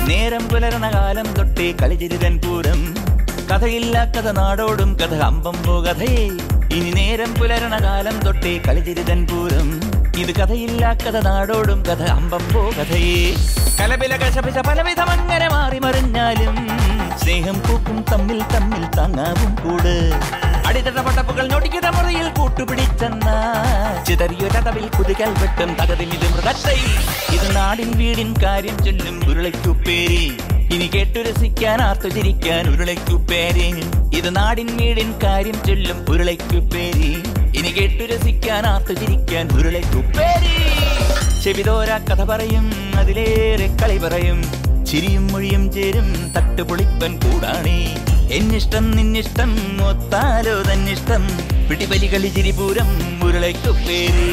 നേരം പുലരണ കാലം തൊട്ടേ കളിചിരിതൻ പൂരം കഥയില്ല കഥ നാടോടും കഥ അമ്പമ്പോ കഥയേ ഇനി നേരം പുലരണ കാലം തൊട്ടേ കളിചിരിതൻ പൂരം ഇത് കഥയില്ല കഥ നാടോടും കഥ അമ്പമ്പോ കഥയേ കലപില കശപിശ പലവിധം അങ്ങനെ മാറി മറിഞ്ഞാലും സ്നേഹം പൂക്കും തമ്മിൽ തമ്മിൽ താങ്ങാവും കൂട് അടിത്തട്ട പട്ടപ്പുകൾ ഞൊടിക്കിട മുറിയിൽ കൂട്ടുപിടിച്ചെന്ന ചിതറിയൊരതവിൽ കുതികൾ വെട്ടും തകതിൽ ഇത് മൃഗത്തൈ ഇത് നാടിൻ വീടിൻ കാര്യം ചൊല്ലും ഉരുളയ്ക്കുപ്പേരി ഇനി കേട്ടു രസിക്കാൻ ആർത്തു ചിരിക്കാൻ ഉരുളയ്ക്കുപ്പേരി ഇത് നാടിൻ വീടിൻ കാര്യം ചൊല്ലും ഉരുളയ്ക്കുപ്പേരി ഇനി കേട്ടു രസിക്കാൻ ആർത്തു ചിരിക്കാൻ ഉരുളയ്ക്കുപ്പേരി ചെവിതോര കഥ പറയും അതിലേറെ കളി പറയും ചിരിയും മൊഴിയും ചേരും തട്ടുപൊളിപ്പൻ കൂടാണേ എന്നിഷ്ടം നിന്നിഷ്ടം ഒത്താലോ തന്നിഷ്ടം പിടിപലി കളി ചിരിപൂരം ഉരുളയ്ക്കുപ്പേരി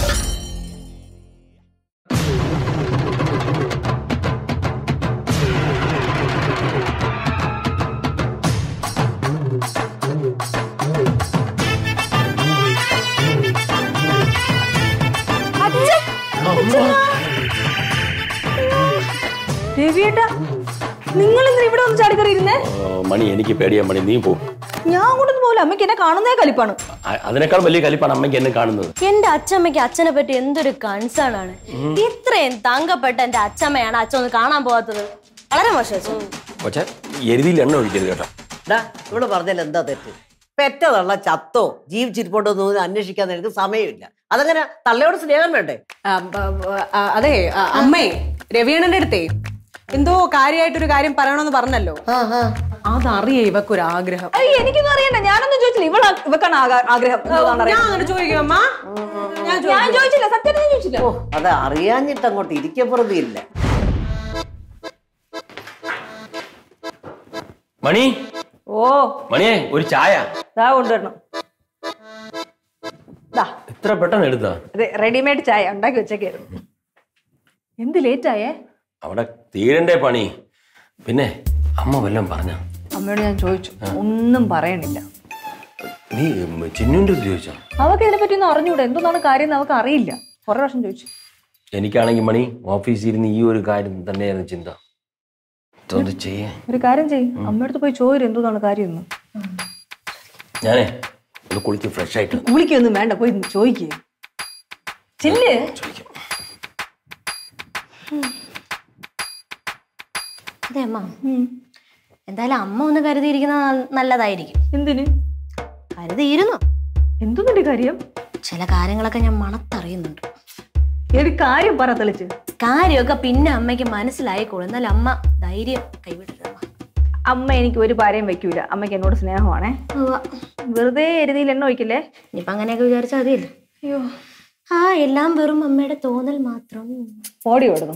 രവിയേട്ടാ നിങ്ങൾ എന്തിനാ ഇവിടെ ഒന്ന് ചാടിക്കറിയിരുന്നേ ആ, മണി എനിക്ക് പേടിയാ മണി നീ പോ ഞാൻ അങ്ങോട്ടൊന്നും പോകില്ല അമ്മയ്ക്ക് എന്നെ കാണുന്നേ കലിപ്പാണ് അ- അതിനേക്കാൾ വലിയ കലിപ്പാണ് അമ്മയ്ക്ക് എന്നെ കാണുന്നത് എന്റെ അച്ഛമ്മയ്ക്ക് അച്ഛനെ പറ്റി എന്തൊരു കൺസേൺ ആണ് ഇത്രയും തങ്കപ്പെട്ട എന്റെ അച്ഛമ്മയാണ് അച്ഛൻ ഒന്ന് കാണാൻ പോകാത്തത് വളരെ മോശം അച്ഛൻ പക്ഷേ എരുതിയിൽ എണ്ണ ഒഴിക്കരുത് കേട്ടോ ഡാ ഇവിടെ പറഞ്ഞാൽ എന്താ തെറ്റ് പെറ്റ തള്ള ചത്തോ ജീവിച്ചിരിപ്പുണ്ടോ എന്ന് അന്വേഷിക്കാൻ എനിക്ക് സമയമില്ല അതങ്ങനെ തള്ളയോട് സ്നേഹം വേണ്ടേ ആ, ബ- ബ- ആ, അതെ ആ, അമ്മേ രവിയണ്ണന്റെ അടുത്തേ എന്തോ കാര്യമായിട്ടൊരു കാര്യം പറയണമെന്ന് പറഞ്ഞല്ലോ അതറിയേ ഇവക്കൊരു ആഗ്രഹം അയ്യ എനിക്കൊന്നും അറിയണ്ട ഞാനൊന്നും ചോദിച്ചില്ല ഇവളാ ഇവക്കാണ് ആകാ- ആഗ്രഹം എന്താണെന്ന് ഞാൻ അറിയാൻ. അങ്ങനെ ചോദിക്കും അമ്മ ഞാൻ ഞാൻ ചോദിച്ചില്ല സത്യം ഞാൻ ചോദിച്ചില്ല ഓ അത് അറിയാഞ്ഞിട്ട് അങ്ങോട്ട് ഇരിക്കപ്പുറതിയില്ല മണി ഓ മണിയെ ഒരു ചായ ദാ കൊണ്ടുവരണം ദാ ഇത്ര പെട്ടെന്ന് എടുത്താ റെഡിമെയ്ഡ് ചായ ഉണ്ടാക്കി വെച്ചേക്കായിരുന്നു എന്ത് ലേറ്റ് ആയേ അവിടെ തീരണ്ടേ പണി പിന്നെ അമ്മ വല്ലതും പറഞ്ഞ അമ്മയോട് ഞാൻ ചോദിച്ചു ഒന്നും പറയണില്ല നീ ചിന്നുവിൻ്റെ അടുത്ത് ചോദിച്ചോ അവർക്ക് ഇതിനെ പറ്റി ഒന്നും അറിഞ്ഞൂടെ എന്തോന്നാണ് കാര്യം എന്ന് അവർക്ക് അറിയില്ല കുറെ പ്രാവശ്യം ചോദിച്ചു എനിക്കാണെങ്കിൽ മണി ഓഫീസിൽ ഇരുന്ന് ഈ ഒരു കാര്യം തന്നെയായിരുന്നു ചിന്ത ഇതൊന്ന് ചെയ്യേ ഒരു കാര്യം ചെയ്യും അമ്മയടുത്ത് പോയി ചോദിച്ചു എന്തോന്നാണ് കാര്യം എന്ന് ഞാനേ ഒന്ന് കുളിച്ച് ഫ്രഷ് ആയിട്ട് കുളിക്കൊന്നും വേണ്ട പോയി ചോദിക്കുക ചില്ല് ചോദിക്കാം അതെ അമ്മ എന്തായാലും അമ്മ ഒന്ന് കരുതിയിരിക്കുന്നത് നല്ലതായിരിക്കും എന്തിന് കരുതിയിരുന്നു എന്തോന്നിന്റെ കാര്യം ചില കാര്യങ്ങളൊക്കെ ഞാൻ മണത്തറിയുന്നുണ്ട് ഒരു കാര്യം പറ തെളിച്ച് കാര്യമൊക്കെ പിന്നെ അമ്മയ്ക്ക് മനസ്സിലായിക്കോളും എന്നാൽ അമ്മ ധൈര്യം കൈവിടരുത് അമ്മ. അമ്മ എനിക്ക് ഒരു പാരയും വെക്കൂല അമ്മയ്ക്ക് എന്നോട് സ്നേഹമാണേ ഉവ്വ. വെറുതെ എരുതിയിൽ എണ്ണ ഒഴിക്കില്ലേ ഇനിയിപ്പൊ അങ്ങനെയൊക്കെ വിചാരിച്ചാൽ മതിയല്ലോ അയ്യോ ആ എല്ലാം വെറും അമ്മയുടെ തോന്നൽ മാത്രം ഓടി ഓടുന്നു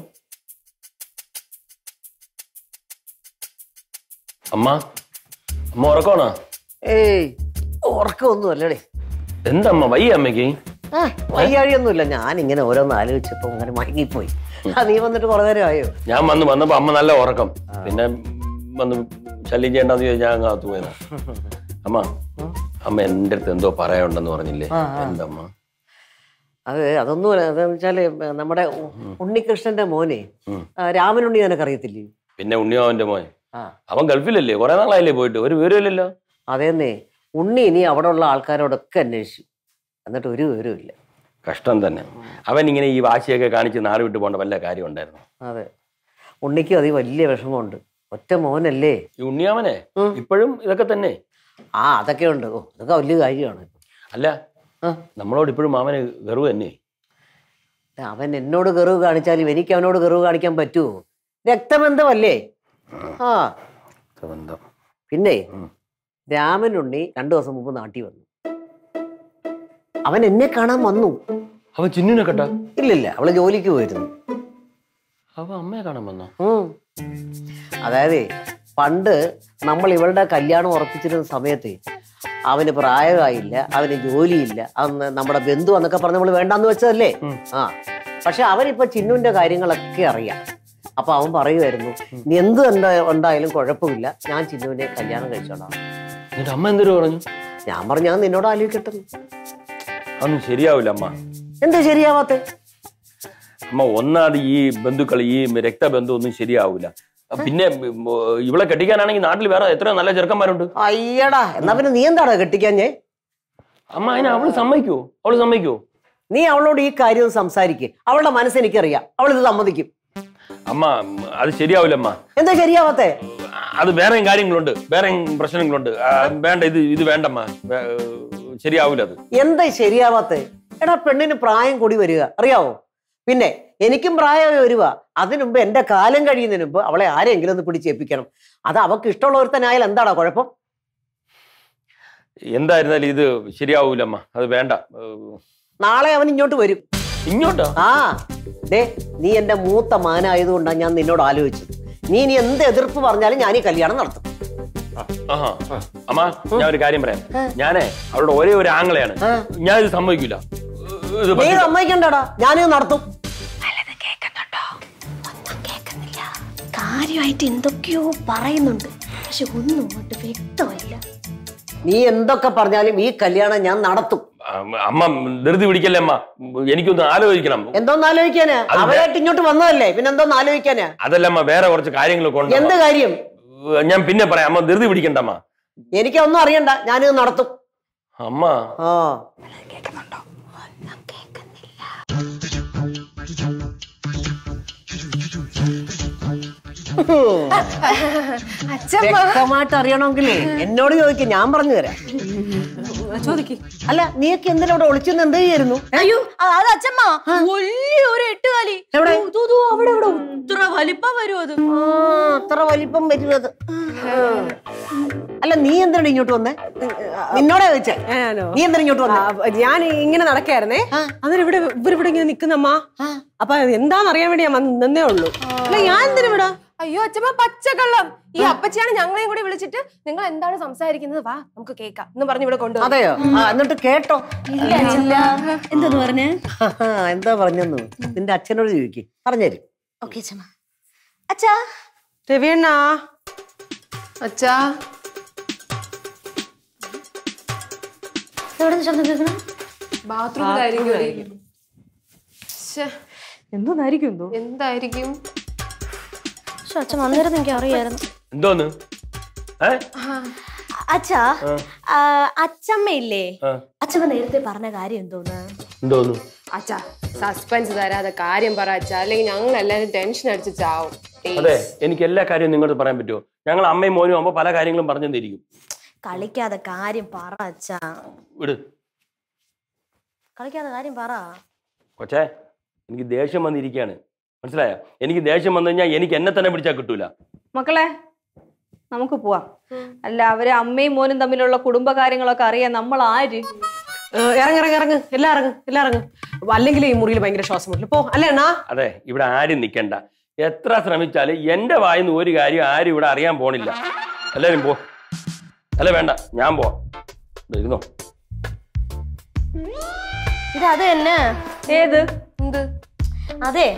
അമ്മ അമ്മ ഉറക്കമാണോ ഏയ് ഉറക്കമൊന്നും അല്ലടേ എന്താ അമ്മ വയ്യ അമ്മയ്ക്ക് ആ വയ്യാഴിയൊന്നുമില്ല ഞാൻ ഇങ്ങനെ ഓരോന്ന് ആലോചിച്ചപ്പോ അങ്ങനെ മയങ്ങിപ്പോയി ആ നീ വന്നിട്ട് കുറെ നേരം ആയോ ഞാൻ വന്ന് വന്നപ്പോ അമ്മ നല്ല ഉറക്കം പിന്നെ വന്ന് ശല്യം ചെയ്യണ്ടെന്ന് ചോദിച്ചാൽ ഞാൻ അങ്ങ് അകത്ത് പോയതാ അമ്മ അമ്മ എൻ്റെ അടുത്ത് എന്തോ പറയാനുണ്ടെന്ന് പറഞ്ഞില്ലേ എന്താ അമ്മ അത് അതൊന്നും അല്ല അതെന്ന് വെച്ചാല് നമ്മുടെ ഉ- ഉണ്ണികൃഷ്ണന്റെ മോനെ ആ, രാമനുണ്ണി നിനക്ക് അറിയത്തില്ലേ പിന്നെ ഉണ്ണിയാവന്റെ മോൻ ആ അവൻ ഗൾഫിലല്ലേ കുറെ നാളായില്ലേ പോയിട്ട് ഒരു വിവരമില്ലല്ലോ അതേന്നേ ഉണ്ണി ഇനി അവിടെ ഉള്ള ആൾക്കാരോടൊക്കെ അന്വേഷിച്ചു എന്നിട്ട് ഒരു വിവരമില്ല കഷ്ടം തന്നെ അവൻ ഇങ്ങനെ ഈ വാശിയൊക്കെ കാണിച്ച് നാട് വിട്ടു പോകേണ്ട വല്ല കാര്യം ഉണ്ടായിരുന്നു അതെ ഉണ്ണിക്ക് അത് വലിയ വിഷമമുണ്ട് ഒറ്റ മോനല്ലേ ഈ ഉണ്ണിയാവനെ ഇപ്പോഴും ഇതൊക്കെ തന്നെ ആ അതൊക്കെ ഉണ്ട് ഓ അതൊക്കെ വലിയ കാര്യമാണ് അല്ല ആ. നമ്മളോട് ഇപ്പോഴും മാമന് ഗർവ് തന്നെ അവൻ എന്നോട് ഗർവ് കാണിച്ചാലും എനിക്ക് അവനോട് ഗർവ് കാണിക്കാൻ പറ്റുമോ രക്തബന്ധമല്ലേ ആ ബന്ധം പിന്നെ രാമനുണ്ണി രണ്ടു ദിവസം മുമ്പ് നാട്ടിൽ വന്നു അവൻ എന്നെ കാണാൻ വന്നു അവൻ ചിന്നുനെ കേട്ടാ ഇല്ലില്ല അവള് ജോലിക്ക് പോയിരുന്നു അവൻ അമ്മയെ കാണാൻ വന്നോ ഉം. അതായത് പണ്ട് നമ്മൾ ഇവളുടെ കല്യാണം ഉറപ്പിച്ചിരുന്ന സമയത്ത് അവന് പ്രായമായില്ല അവന് ജോലിയില്ല അന്ന് നമ്മുടെ ബന്ധു എന്നൊക്കെ പറഞ്ഞ് നമ്മൾ വേണ്ടാന്ന് വെച്ചതല്ലേ ആ പക്ഷെ അവനിപ്പോ ചിന്നുവിന്റെ കാര്യങ്ങളൊക്കെ അറിയാം അപ്പൊ അവൻ പറയുമായിരുന്നു "നീ എന്ത് എന്താ ഉണ്ടായാലും കുഴപ്പമില്ല ഞാൻ ചിന്നുവിനെ കല്യാണം കഴിച്ചോളാം എന്നിട്ട് അമ്മ എന്തൊരു പറഞ്ഞു ഞാൻ പറഞ്ഞു ഞാൻ നിന്നോട് ആലോചിക്കട്ടെ അതൊന്നും ശരിയാവില്ല അമ്മ എന്താ ശരിയാവാത്തെ അമ്മ ഒന്നാമത് ഈ ബന്ധുക്കൾ ഈ രക്തബന്ധം ഒന്നും ശരിയാവില്ല പിന്നെ ഉം, ഇവളെ കെട്ടിക്കാനാണെങ്കിൽ നാട്ടിൽ വേറെ എത്രയോ നല്ല ചെറുക്കന്മാരുണ്ട് അയ്യടാ എന്നാ പിന്നെ നീ എന്താടാ കെട്ടിക്കാഞ്ഞേ അമ്മ അതിനെ അവള് സമ്മതിക്കുവോ അവള് സമ്മതിക്കുവോ നീ അവളോട് ഈ കാര്യം സംസാരിക്ക് അവളുടെ മനസ്സ് എനിക്കറിയാം അവൾ ഇത് സമ്മതിക്കും അമ്മ ഉം, അത് ശരിയാവില്ല അമ്മ എന്താ ശരിയാവാത്തേ അത് വേറെയും കാര്യങ്ങളുണ്ട് വേറെയും പ്രശ്നങ്ങളുണ്ട് ആ, വേണ്ട ഇത് ഇത് വേണ്ടമ്മ വേ- ശരിയാവില്ല അത് എന്താ ശരിയാവാത്തേ എടാ പെണ്ണിന് പ്രായം കൂടി വരിക അറിയാവോ പിന്നെ എനിക്കും പ്രായമേ വരുക അതിനു മുമ്പ് എന്റെ കാലം കഴിയുന്നതിന് മുമ്പ് അവളെ ആരെങ്കിലും ഒന്ന് പിടിച്ചേൽപ്പിക്കണം അത് അവക്ക് ഇഷ്ടമുള്ള ഒരുത്തനായാൽ എന്താടാ കുഴപ്പം എന്തായിരുന്നാലും ഇത് ശരിയാവൂല അമ്മ അത് വേണ്ട ഏഹ്, നാളെ അവൻ ഇങ്ങോട്ട് വരും ഇങ്ങോട്ടോ ആ ദേ നീ എന്റെ മൂത്ത മാനായതുകൊണ്ടാണ് ഞാൻ നിന്നോട് ആലോചിച്ചത് നീ ഇനി എന്ത് എതിർപ്പ് പറഞ്ഞാലും ഞാൻ ഈ കല്യാണം നടത്തും ആഹാ അമ്മ ഞാൻ ഒരു കാര്യം പറയാം ഞാനേ അവളുടെ ഒരേ ഒരു ആംഗളയാണ് ഞാൻ ഇത് സമ്മതിക്കില്ല ഇത് നീ പറ്റില്ല. സമ്മതിക്കണ്ടടാ ഞാനിത് നടത്തും കാര്യമായിട്ട് എന്തൊക്കെയോ പറയുന്നുണ്ട് പക്ഷെ ഒന്നും അങ്ങോട്ട് വ്യക്തമല്ല നീ എന്തൊക്കെ പറഞ്ഞാലും ഈ കല്യാണം ഞാൻ നടത്തും അമ്മ- അമ്മ ധൃതി പിടിക്കല്ലേ അമ്മ എനിക്കൊന്ന് ആലോചിക്കണം എന്തോന്ന് ആലോചിക്കാനാ അത് അവരായിട്ട് ഇങ്ങോട്ട് വന്നതല്ലേ പിന്നെ എന്തോന്ന് ആലോചിക്കാനാ അതല്ല അമ്മ വേറെ കുറച്ച് കാര്യങ്ങളൊക്കെ ഉണ്ട് എന്ത് അമ്മ. കാര്യം ഞാൻ പിന്നെ പറയാം അമ്മ ധൃതി പിടിക്കണ്ട അമ്മ എനിക്കൊന്നും അറിയണ്ട ഞാനിത് നടത്തും അമ്മ ആ വ്യക്തമായിട്ട് അറിയണമെങ്കിലേ എന്നോട് ചോദിക്കും ഞാൻ പറഞ്ഞു തരാം ചോദിക്ക് അല്ല നീയൊക്കെ എന്തിനാ ഇവിടെ ഒളിച്ചെന്ന് എന്ത് ചെയ്യായിരുന്നു അയ്യോ അ- അത് അച്ഛമ്മ വലിയ ഒരു എട്ടുകാലി എവിടെ? ദൂ, ദൂ, അവിടെ അവിടെ ഇത്ര വലിപ്പം വരും അത് ആ, അത്ര വലിപ്പം വരുന്നത് അല്ല നീ എന്തിനാണ് ഇങ്ങോട്ട് വന്നേ നിന്നോടെ ചോദിച്ചേ ഞാനോ നീ എന്തിനാ ഇങ്ങോട്ട് വന്നേ ആ, ഞാൻ ഇങ്ങനെ നടക്കായിരുന്നേ അന്നേരം ഇവിടെ ഇവരിവിടെ ഇങ്ങനെ നിക്കുന്നമ്മ അപ്പൊ എന്താന്ന് അറിയാൻ വേണ്ടി ഞാൻ വന്ന് നിന്നേ ഉള്ളൂ അല്ല ഞാൻ എന്തിനാ ഇവിടെ അയ്യോ അച്ഛമ്മ പച്ചക്കള്ളം ഈ അപ്പച്ചിയാണ് ഞങ്ങളെയും കൂടി വിളിച്ചിട്ട് നിങ്ങൾ എന്താണ് സംസാരിക്കുന്നത് വാ നമുക്ക് കേൾക്കാം എന്ന് പറഞ്ഞ് ഇവിടെ കൊണ്ടുവന്നു അതെയോ ആ എന്നിട്ട് കേട്ടോ എന്താന്ന് പറഞ്ഞേ ആ, എന്താ പറഞ്ഞെന്ന് നിന്റെ അച്ഛനോട് ചോദിക്കും പറഞ്ഞുതരും ഓക്കെ അച്ഛമ്മ അച്ഛാ രവിയണ്ണാ അച്ഛാ എവിടെ നിന്ന് ശബ്ദം കേൾക്കണം ബാത്റൂമിലായിരിക്കും എന്തോന്നായിരിക്കും എന്തോ എന്തായിരിക്കും പക്ഷെ അച്ഛൻ അന്നേരം എനിക്ക് അറിയായിരുന്നു എന്തോന്ന് ഏ അച്ഛാ ആ, അച്ഛമ്മയില്ലേ ആ. അച്ഛമ്മ നേരത്തെ പറഞ്ഞ കാര്യം എന്തോന്ന് എന്തോന്ന് അച്ഛാ സസ്പെൻസ് തരാതെ കാര്യം പറ അച്ഛാ അല്ലെങ്കിൽ ഞങ്ങൾ എല്ലാരും ടെൻഷൻ അടിച്ച് ചാവും Please. അതെ എനിക്ക് എല്ലാ കാര്യവും നിങ്ങളോട് പറയാൻ പറ്റുമോ ഞങ്ങൾ അമ്മയും മോനും ആകുമ്പോൾ പല കാര്യങ്ങളും പറഞ്ഞു തന്നിരിക്കും കളിക്കാതെ കാര്യം പറ അച്ഛാ വിട് കളിക്കാതെ കാര്യം പറ കൊച്ചേ എനിക്ക് ദേഷ്യം വന്നിരിക്കുകയാണ് മനസ്സിലായോ എനിക്ക് ദേഷ്യം വന്നു കഴിഞ്ഞാൽ എനിക്ക് എന്നെ തന്നെ പിടിച്ചാൽ കിട്ടൂല മക്കളെ നമുക്ക് പോവാം അല്ല അവരെ അമ്മയും മോനും തമ്മിലുള്ള കുടുംബകാര്യങ്ങളൊക്കെ അറിയാൻ നമ്മൾ ആര് ഏ, ഇറങ്ങ് ഇറങ്ങ് ഇറങ്ങ് എല്ലാം ഇറങ്ങ് എല്ലാം ഇറങ്ങ് അല്ലെങ്കിൽ ഈ മുറിയിൽ ഭയങ്കര ശ്വാസം മുട്ടില്ല പോ അല്ലേ അണ്ണാ അതെ ഇവിടെ ആരും നിൽക്കണ്ട എത്ര ശ്രമിച്ചാലും എന്റെ വായിന്ന് ഒരു കാര്യം ആരും ഇവിടെ അറിയാൻ പോണില്ല എല്ലാരും പോ അല്ല വേണ്ട ഞാൻ പോവാം ദേ ഇരുന്നോ ഇത് അത് തന്നെ ഏത് എന്ത് അതെ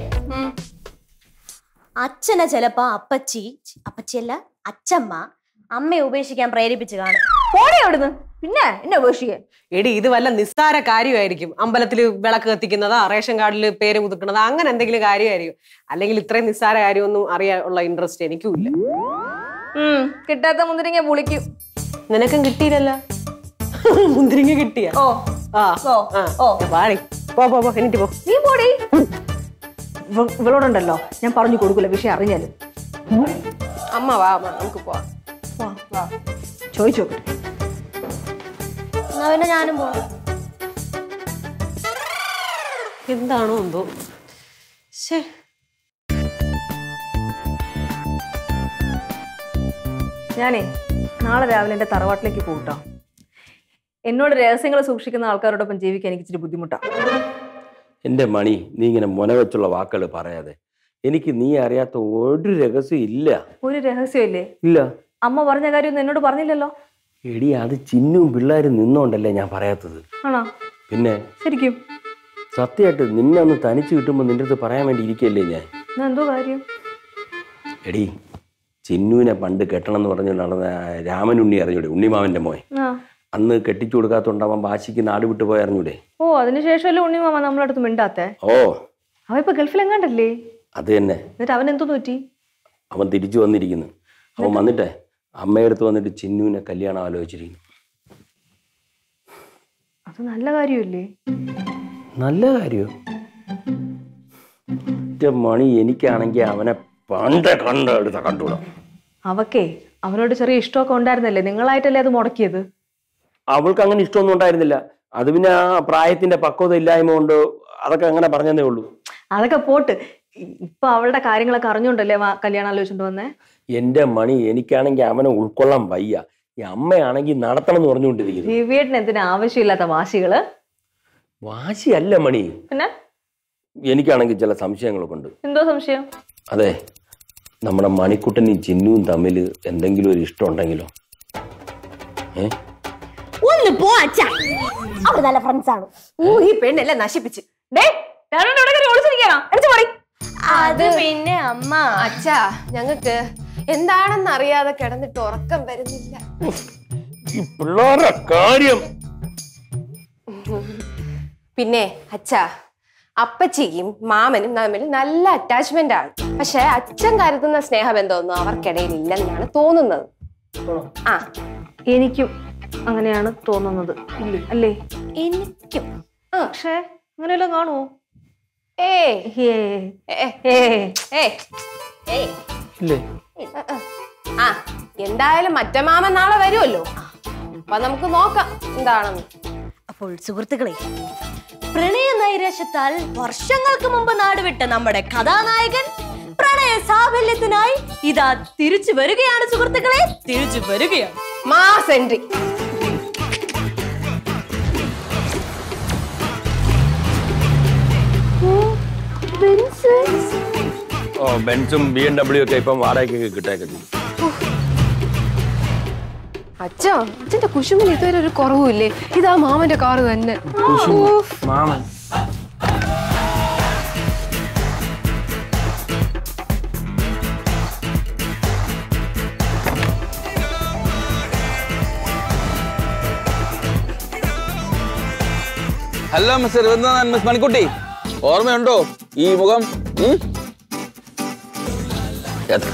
അച്ഛനെ ചിലപ്പോ അപ്പച്ചി അപ്പച്ചിയല്ല അച്ഛമ്മ അമ്മയെ ഉപേക്ഷിക്കാൻ പ്രേരിപ്പിച്ച് കാണും പോണേ അവിടുന്ന് പിന്നെ എന്നെ ഉപേക്ഷിക്കാൻ എടി ഇത് വല്ല നിസ്സാര കാര്യമായിരിക്കും അമ്പലത്തിൽ വിളക്ക് കത്തിക്കുന്നതാ റേഷൻ കാർഡിൽ പേര് പുതുക്കുന്നതാ അങ്ങനെ എന്തെങ്കിലും കാര്യമായിരിക്കും അല്ലെങ്കിൽ ഇത്രയും നിസ്സാര കാര്യമൊന്നും അറിയാൻ ഉള്ള ഇൻട്രസ്റ്റ് എനിക്കും ഇല്ല ഉം കിട്ടാത്ത മുന്തിരിങ്ങ പുളിക്കും നിനക്കും കിട്ടിയില്ലല്ലോ മുന്തിരിങ്ങ കിട്ടിയ ഓ ആ ഓ ആ. ഓ വാടി പോ പോ പോ എന്നിട്ട് പോ നീ പോടി ഇവ- ഇവളോടുണ്ടല്ലോ ഞാൻ പറഞ്ഞു കൊടുക്കൂല വിഷയം അറിഞ്ഞാലും അമ്മ വാ അമ്മ നമുക്ക് പോവാം വാ വാ ചോദിച്ചു നോക്കട്ടെ എന്നാ പിന്നെ ഞാനും പോകാം എന്താണോ എന്തോ ശേ ഞാനേ നാളെ രാവിലെ എൻ്റെ തറവാട്ടിലേക്ക് പോകട്ടോ എന്നോട് രഹസ്യങ്ങൾ സൂക്ഷിക്കുന്ന ആൾക്കാരോടൊപ്പം ജീവിക്കാൻ എനിക്ക് ഇച്ചിരി ബുദ്ധിമുട്ടാണ് എന്റെ മണി നീ ഇങ്ങനെ മുന വെച്ചുള്ള വാക്കുകൾ പറയാതെ എനിക്ക് നീ അറിയാത്ത ഒരു രഹസ്യം ഇല്ല ഒരു രഹസ്യമില്ലേ ഇല്ല അമ്മ പറഞ്ഞ കാര്യമൊന്നും എന്നോട് പറഞ്ഞില്ലല്ലോ എടി അത് ചിന്നും പിള്ളേരും നിന്നോണ്ടല്ലേ ഞാൻ പറയാത്തത് ആണോ പിന്നെ ശരിക്കും സത്യമായിട്ട് നിന്നെ ഒന്ന് തനിച്ച് കിട്ടുമ്പോൾ നിന്റെ അടുത്ത് പറയാൻ വേണ്ടി ഇരിക്കല്ലേ ഞാൻ എന്നാ എന്തോ കാര്യം എടി ചിന്നുവിനെ പണ്ട് കെട്ടണം എന്ന് പറഞ്ഞു നടന്ന രാമനുണ്ണി അറിഞ്ഞൂടെ ഉണ്ണിമാവന്റെ മോൻ ആ അന്ന് കെട്ടിച്ചു കൊടുക്കാത്തോണ്ടാവാൻ വാശിക്ക് നാട് വിട്ടു പോയി അറിഞ്ഞൂടെ ഓ അതിനുശേഷമല്ലേ ഉണ്ണിമാമ നമ്മളെ അടുത്ത് മിണ്ടാത്തെ ഓ അവ ഇപ്പൊ ഗൾഫിൽ എങ്ങാണ്ടല്ലേ അത് തന്നെ എന്നിട്ട് അവൻ എന്തോ പറ്റി അവൻ തിരിച്ചു വന്നിരിക്കുന്നു അവൻ വന്നിട്ടേ അമ്മയടുത്ത് വന്നിട്ട് ചിന്നുവിനെ കല്യാണം ആലോചിച്ചിരിക്കുന്നു അത് നല്ല കാര്യമല്ലേ നല്ല കാര്യമോ ഒറ്റ മണി എനിക്കാണെങ്കിൽ അവനെ പണ്ട് കണ്ടെടുത്ത കണ്ടുകൂടാം അവക്കേ അവനോട് ചെറിയ ഇഷ്ടമൊക്കെ ഉണ്ടായിരുന്നല്ലേ നിങ്ങളായിട്ടല്ലേ അത് മുടക്കിയത് അവൾക്ക് അങ്ങനെ ഇഷ്ടമൊന്നും ഉണ്ടായിരുന്നില്ല അത് പിന്നെ ആ പ്രായത്തിന്റെ പക്വത ഇല്ലായ്മ കൊണ്ട് അതൊക്കെ അങ്ങനെ പറഞ്ഞതേ ഉള്ളൂ അതൊക്കെ പോട്ട് ഇ- ഇപ്പൊ അവളുടെ കാര്യങ്ങളൊക്കെ അറിഞ്ഞോണ്ടല്ലേ അവൻ കല്യാണം ആലോചിച്ചോണ്ട് വന്നേ എന്റെ മണി എനിക്കാണെങ്കിൽ അവനെ ഉൾക്കൊള്ളാൻ വയ്യ ഈ അമ്മയാണെങ്കിൽ നടത്തണം എന്ന് പറഞ്ഞുകൊണ്ടിരിക്കുന്നു ദിവ്യേട്ടന് എന്തിനാ ആവശ്യമില്ലാത്ത വാശികള് വാശിയല്ല മണി പിന്നെ എനിക്കാണെങ്കിൽ ചില സംശയങ്ങളൊക്കെ ഉണ്ട് എന്തോ സംശയം അതെ നമ്മുടെ മണിക്കുട്ടനും ചിന്നുവും തമ്മിൽ എന്തെങ്കിലും ഒരു ഇഷ്ടം ഉണ്ടെങ്കിലോ ഏ ഒന്ന് പോ അച്ഛ അവർ നല്ല ഫ്രണ്ട്സ് ആണ് ഓ ഈ പെണ്ണെല്ലാം നശിപ്പിച്ച് ഡേ ഞാനോട് ഇവിടെ കയറി ഒളിച്ചിരിക്കാനാ അടിച്ചു പോടി അത് പിന്നെ അമ്മ അച്ഛാ ഞങ്ങക്ക് എന്താണെന്ന് അറിയാതെ കിടന്നിട്ട് ഉറക്കം വരുന്നില്ല ഈ പിള്ളേരുടെ കാര്യം പിന്നെ അച്ഛാ അപ്പച്ചിക്കും മാമനും തമ്മിൽ നല്ല അറ്റാച്ച്മെന്റ് ആണ് പക്ഷെ അച്ഛൻ കരുതുന്ന സ്നേഹബന്ധമൊന്നും അവർക്കിടയിൽ ഇല്ലെന്നാണ് തോന്നുന്നത് ആ എനിക്കും അങ്ങനെയാണ് തോന്നുന്നത് അല്ലേ എനിക്കും പക്ഷേ അങ്ങനെയല്ലോ കാണുമോ ഏ ഏ ഏ ഏ ഏ ഏ ഇല്ലേ ആ എന്തായാലും മറ്റേ മാമൻ നാളെ വരുമല്ലോ അപ്പൊ നമുക്ക് നോക്കാം എന്താണെന്ന് അപ്പോൾ സുഹൃത്തുക്കളെ പ്രണയ നൈരാശ്യത്താൽ വർഷങ്ങൾക്ക് മുമ്പ് നാടുവിട്ട നമ്മുടെ കഥാനായകൻ പ്രണയ സാഫല്യത്തിനായി ഇതാ തിരിച്ചു വരികയാണ് സുഹൃത്തുക്കളെ തിരിച്ചു വരികയാണ് മാസ് എൻട്രി ഓ ബെൻസും ബി എം ഡബ്ല്യു ഒക്കെ ഇപ്പം വാടകയ്ക്ക് കിട്ടേക്കെ ചെയ്യും അച്ഛാ അച്ഛന്റെ കുശുമിന് ഇതുവരെ ഒരു കുറവുമില്ലേ ഇതാ മാമന്റെ കാറ് തന്നെ ഊഫ്. മാമൻ ഹലോ മിസ്റ്റർ രവീന്ദ്രനാഥൻ മിസ് മണിക്കുട്ടി ഓർമ്മയുണ്ടോ ഈ മുഖം ഉം? എത്ര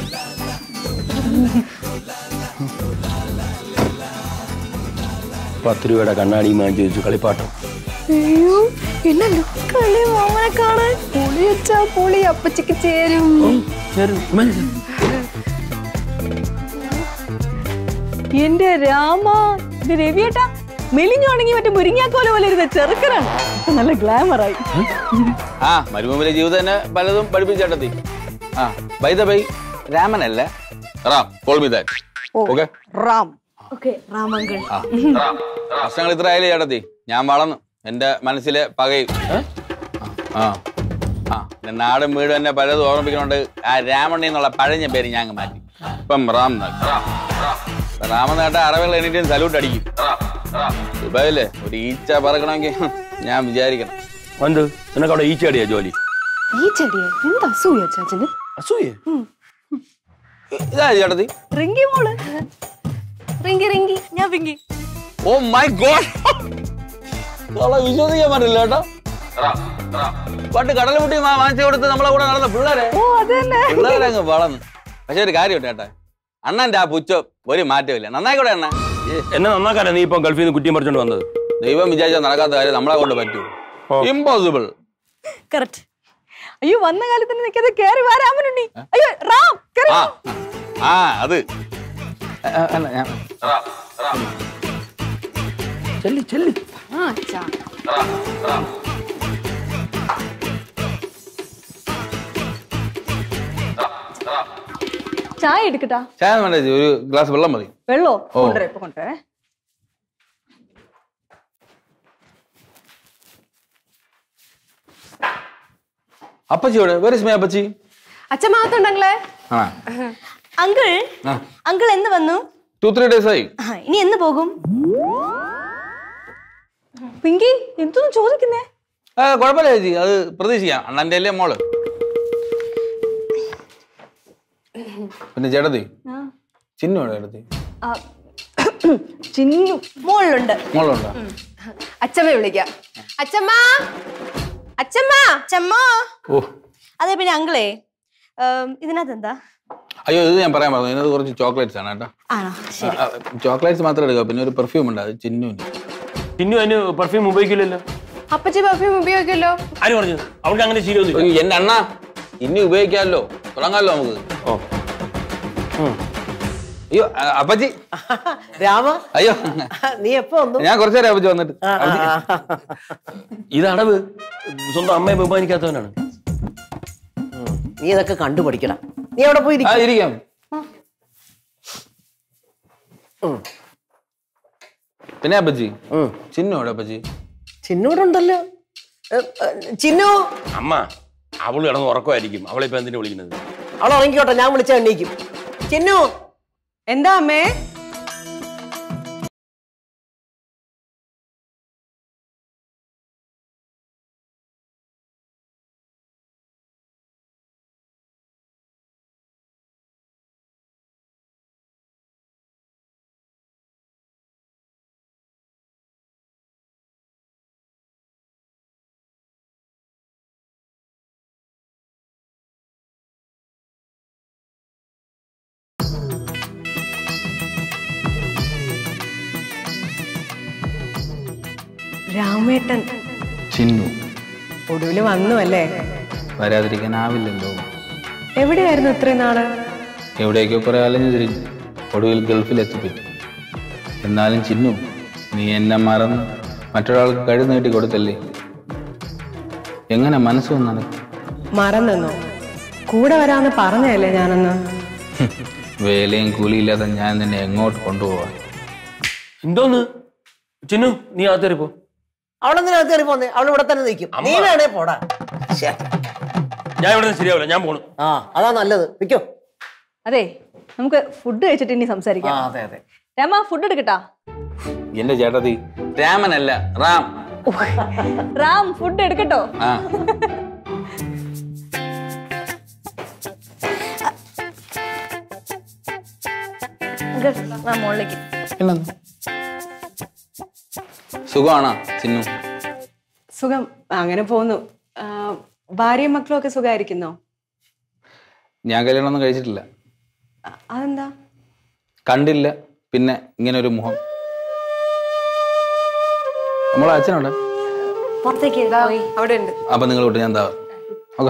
പത്ത് രൂപയുടെ കണ്ണാടി വാങ്ങിച്ചു വെച്ചു കളിപ്പാട്ടം അയ്യോ എന്നെ ലുക്കല്ലേ മാമനെ കാണാൻ പൊളി അച്ഛാ പൊളി അപ്പച്ചിക്ക് ചേരും എന്റെ രാമ ഇത് രവിയേട്ടാ മെലിഞ്ഞുണങ്ങി മറ്റേ മുരിങ്ങാക്കോല പോലെ ഇരുന്ന ചെറുക്കനാണ് ഇപ്പൊ നല്ല ഗ്ലാമറായി ആ മരുഭൂമിയിലെ ജീവിതം തന്നെ പലതും പഠിപ്പിച്ചേട്ടത്തി ആ ബൈ ദ ബൈ രാമനല്ലേ Ram call me that okay Ram okay രാമങ്കൾ ആ വർഷങ്ങൾ ഇത്ര ആയാലും ചേട്ടത്തി ഞാൻ വളർന്നു എന്റെ മനസ്സിലെ പകയും ആ ആ എന്റെ നാടും വീടും എന്നെ പലതും ഓർമ്മിക്കുന്നുണ്ട് ആ രാമണ്ണി എന്നുള്ള പഴഞ്ഞ പേര് ഞാൻ അങ്ങ് മാറ്റി ഇപ്പം റാം എന്നാക്കി. ഇപ്പൊ രാമൻ നേട്ട അറവുകൾ എണീറ്റും സല്യൂട്ട് അടിക്കും ദുബായില്ലേ ഒരു ഈച്ച പറക്കണമെങ്കിൽ ഞാൻ വിചാരിക്കണം എന്ത് നിനക്ക് അവിടെ ഈച്ചടിയാ ജോലി ഈ ചെടിയെ എന്ത് അസൂയ അച്ചാച്ചന് അസൂയ ഇതാ ചേട്ടത്തി റിങ്കി മോള് റിങ്കി റിങ്കി ഞാൻ പിങ്കി ഓ മൈ ഗോഡ് കള വിശ്വസിക്കാൻ പറ്റില്ല കേട്ടോ പണ്ട് കടൽ മുട്ടി വാങ്ങിച്ചു കൊടുത്ത് നമ്മളെ കൂടെ നടന്ന പിള്ളേരെ പിള്ളേരെ അങ്ങ് വളർന്നു പക്ഷെ ഒരു കാര്യം ചേട്ടാ അണ്ണന്റെ ആ പുച്ഛം ഒരു മാറ്റമില്ല നന്നായിക്കോട്ടെ അണ്ണ എന്നെ നന്നാക്കാനാ നീ ഇപ്പം ഗൾഫിൽ നിന്ന് കുറ്റിയും പറിച്ചോണ്ട് വന്നത് ദൈവം വിചാരിച്ചാൽ നടക്കാത്ത കാര്യം നമ്മളെ കൊണ്ട് പറ്റൂ ഇമ്പോസിബിൾ കറക്റ്റ് അയ്യോ വന്ന കാലത്തിന് നിൽക്കാതെ കേറി വാരാമനുണ്ണി അയ്യോ റാം കേറി ആ ആ അത് ആ, അല്ല, ഞാൻ ചെല്ലി ചെല്ലി ആ അച്ഛാ ചായ എടുക്കട്ടാ ചായ വേണ്ട ചേച്ചി, ഒരു ഗ്ലാസ് വെള്ളം മതി വെള്ളോ ഓ. കൊണ്ടുവരാം ഇപ്പൊ കൊണ്ടുവരേ അപ്പച്ചിയോടെ വേറെ സ്മേ അപ്പച്ചി അച്ഛൻ മാത്രമുണ്ടെങ്കിലേ ആ അങ്കിൾ ആ. അങ്കിൾ എന്ന് വന്നു ടു ത്രീ ഡേയ്സ് ആയി ആ, ഇനി എന്ന് പോകും പിങ്കി എന്തൊന്നും ചോദിക്കുന്നേ ആ, കുഴപ്പമില്ല ചേച്ചി അത് പ്രതീക്ഷിക്കാം അണ്ണന്റെ അല്ലേ മോള് പിന്നെ ചേട്ടത്തി ചിന്നോടെ ചേട്ടത്തി ആ, ചിന്നു മുകളിലുണ്ട് മോളുണ്ടോ അച്ഛമ്മ വിളിക്കാം അച്ഛമ്മ അച്ഛമ്മ ചെമ്മോ ഓ അതെ പിന്നെ അങ്കിളേ ഏം, ഇതിനകത്ത് എന്താ അയ്യോ ഇത് ഞാൻ പറയാൻ പറഞ്ഞു ഇതിനകത്ത് കുറച്ച് ചോക്ലേറ്റ്സ് ആണ് കേട്ടോ ആണോ ശരി ചോക്ലേറ്റ്സ് മാത്രം എടുക്കുക പിന്നെ ഒരു പെർഫ്യൂം ഉണ്ട് അത് ചിന്നുവിന് ചിന്നു അതിന് പെർഫ്യൂം ഉപയോഗിക്കില്ലല്ലോ അപ്പച്ചി പെർഫ്യൂം ഉപയോഗിക്കുമല്ലോ ആര് പറഞ്ഞു അവൾക്ക് അങ്ങനെ ശീലമൊന്നുമില്ല അയ്യോ, എന്റെ അണ്ണ ഇനി ഉപയോഗിക്കാമല്ലോ തുടങ്ങാമല്ലോ നമുക്ക് ഓ അയ്യോ അ- അപ്പച്ചി രാമ അയ്യോ നീ എപ്പോ വന്നു ഞാൻ കുറച്ചു നേരം അപ്പച്ചി വന്നിട്ട് ആ, ആ, ആ. ഇത് അടവ് സ്വന്തം അമ്മയെ ബഹുമാനിക്കാത്തവനാണ് നീ ഇതൊക്കെ കണ്ടുപഠിക്കണം നീ അവിടെ പോയി ആ ഇരിക്ക്. ഇരിക്കാം പിന്നെ അപ്പച്ചി ഉം. ചിന്നു എവിടെ അപ്പച്ചി ചിന്നൂടെ ഉണ്ടല്ലോ ഏ, ഏ, ചിന്നു അമ്മ അവള് കിടന്ന് ഉറക്കമായിരിക്കും അവളെ ഇപ്പൊ എന്തിനാ വിളിക്കുന്നത് അവൾ ഉറങ്ങിക്കോട്ടെ ഞാൻ വിളിച്ച എണ്ണീക്കും ചിന്നു എന്താ അമ്മേ രാമേട്ടൻ ചിന്നു ഒടുവില് വന്നു അല്ലേ വരാതിരിക്കാനാവില്ലല്ലോ എവിടെയായിരുന്നു ഇത്രയും നാള് എവിടേക്കോ കുറെ അലഞ്ഞു തിരിഞ്ഞു ഒടുവിൽ ഗൾഫിൽ എത്തിപ്പെട്ടു എന്നാലും ചിന്നു നീ എന്നെ മറന്ന് മറ്റൊരാൾക്ക് കഴി നീട്ടി കൊടുത്തല്ലേ എങ്ങനെ മനസ്സ് വന്നത് മറന്നെന്നോ കൂടെ വരാന്ന് പറഞ്ഞല്ലേ ഞാനന്ന് വേലയും കൂലിയില്ലാതെ ഞാൻ നിന്നെ എങ്ങോട്ട് കൊണ്ടുപോവാ എന്തോന്ന് ചിന്നു നീ അകത്തേറി പോ അവളെന്തിനകത്ത് കയറി പോന്നെ അവൾ ഇവിടെ തന്നെ നിൽക്കും നീ വേണേ പോടാ ശ്ശെ. ഞാൻ ഇവിടെ നിന്ന് ശരിയാവില്ല ഞാൻ പോണു ആ അതാ നല്ലത് നിൽക്കോ അതെ നമുക്ക് ഫുഡ് കഴിച്ചിട്ട് ഇനി ആ സംസാരിക്കാം അതെ അതെ രമ ഫുഡ് എടുക്കട്ടാ എന്റെ ചേട്ടത്തി രാമനല്ല റാം റാം ഫുഡ് എടുക്കട്ടോ ആ ആ മുകളിലേക്ക് പിന്നെന്താ സുഖമാണോ ചിന്നു സുഖം അങ്ങനെ പോന്നു ആ, ഭാര്യയും മക്കളും ഒക്കെ സുഖമായിരിക്കുന്നോ ഞാൻ കല്യാണമൊന്നും കഴിച്ചിട്ടില്ല അ- അതെന്താ കണ്ടില്ല പിന്നെ ഇങ്ങനെ ഒരു മുഖം നമ്മളെ അച്ഛനുണ്ട് പുറത്തേക്ക് പോയി അവിടെ ഉണ്ട് അപ്പൊ നിങ്ങൾ വിട്ട് ഞാൻ എന്താ ഓക്കെ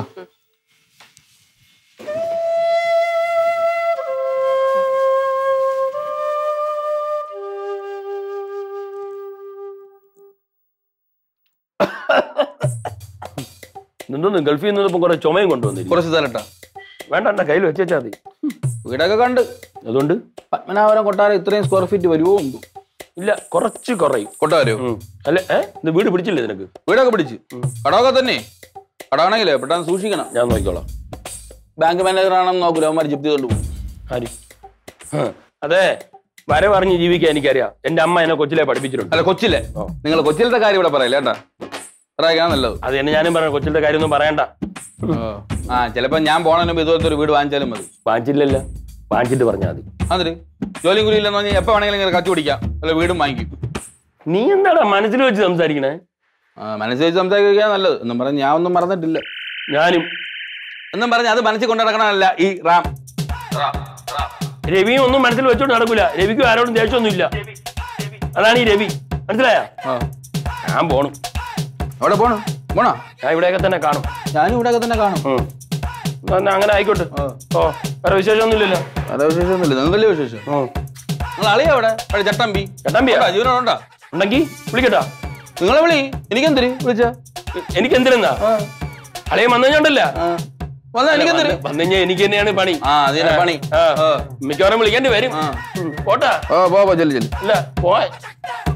നിന്നൊന്ന് ഗൾഫിൽ നിന്നപ്പോ കുറെ ചുമയും കൊണ്ടുവന്നില്ല കുറച്ച് തരട്ടാ വേണ്ട എന്റെ കയ്യിൽ വെച്ചാൽ മതി വീടൊക്കെ കണ്ട് അതുകൊണ്ട് പത്മനാഭപുരം കൊട്ടാരം ഇത്രയും സ്ക്വയർ ഫീറ്റ് വരുമോ എന്തോ ഇല്ല കുറച്ച് കുറയും കൊട്ടാരോ ഉം. അല്ല ഏ ഇത് വീട് പിടിച്ചില്ലേ നിനക്ക് വീടൊക്കെ പിടിച്ച് കടമൊക്കെ തന്നെ കടമാണെങ്കിലേ പെട്ടെന്ന് സൂക്ഷിക്കണം ഞാൻ നോക്കിക്കോളാം ബാങ്ക് മാനേജർ ആണെന്ന് നോക്കൂല അവന്മാർ ജപ്തി കൊണ്ടുപോകും ആര് ഹ, അതെ വര പറഞ്ഞ് ജീവിക്കാൻ എനിക്കറിയാം എന്റെ അമ്മ എന്നെ കൊച്ചിലെ പഠിപ്പിച്ചിട്ടുണ്ട് അല്ല കൊച്ചിലെ നിങ്ങൾ കൊച്ചിലത്തെ കാര്യം ഇവിടെ പറയില്ല കേട്ടാ പറയാൻ നല്ലത് അത് തന്നെ ഞാനും പറഞ്ഞു കൊച്ചിലത്തെ കാര്യമൊന്നും പറയണ്ട ആ ചിലപ്പോ ഞാൻ പോണതിന് മുമ്പ് ഇതുപോലത്തെ ഒരു വീട് വാങ്ങിച്ചാലും മതി വാങ്ങിച്ചില്ലല്ല വാങ്ങിച്ചിട്ട് പറഞ്ഞാൽ മതി അതിന് ജോലിയും കൂലി ഇല്ലെന്ന് പറഞ്ഞാൽ എപ്പോ വേണമെങ്കിലും ഇങ്ങനെ കച്ചു പിടിക്കാം അല്ല വീടും വാങ്ങിക്കും നീ എന്താടാ മനസ്സിൽ വെച്ച് സംസാരിക്കണേ ആ, മനസ്സിൽ വെച്ച് സംസാരിക്കാൻ നല്ലത് എന്നും പറഞ്ഞ് ഞാൻ ഒന്നും മറന്നിട്ടില്ല ഞാനും എന്നും പറഞ്ഞ് അത് മനസ്സിൽ കൊണ്ടു നടക്കണമല്ല ഈ റാം രവിയും ഒന്നും മനസ്സിൽ വെച്ചോണ്ട് നടക്കൂല രവിക്കും ആരോടും ദേഷ്യമൊന്നുമില്ല അതാണ് ഈ രവി മനസ്സിലായ ആ ഞാൻ പോണു അവിടെ പോണോ പോണോ ഞാൻ ഇവിടെയൊക്കെ തന്നെ കാണും ഞാനും ഇവിടെയൊക്കെ തന്നെ കാണും ഉം. എന്നാ അങ്ങനെ ആയിക്കോട്ടെ ആ. ഓ വേറെ വിശേഷമൊന്നുമില്ലല്ലോ അതെ വിശേഷമൊന്നുമില്ല നിങ്ങൾക്ക് വലിയ വിശേഷം ഉം. നിങ്ങൾ അളിയാ അവിടെ അവിടെ ചട്ടമ്പി ചട്ടമ്പിയാ? ഉണ്ടോ? ജീവനോടുണ്ടോ ഉണ്ടെങ്കി വിളിക്കട്ടാ നിങ്ങളെ വിളി എനിക്കെന്തിരി വിളിച്ച എനിക്ക് എന്തിനാ അളിയൻ വന്നുകണ്ടല്ല വന്നാ എനിക്കെന്തിരി വന്നുകഴിഞ്ഞാ എനിക്ക് തന്നെയാണ് പണി ആ അതിനെ പണി ആ. ആ. മിക്കവാറും വിളിക്കേണ്ടി വരും ആ. ഉം. പോട്ടാ ഓ പോ പോ ചെല്ലു ചെല്ലു അല്ല പോയ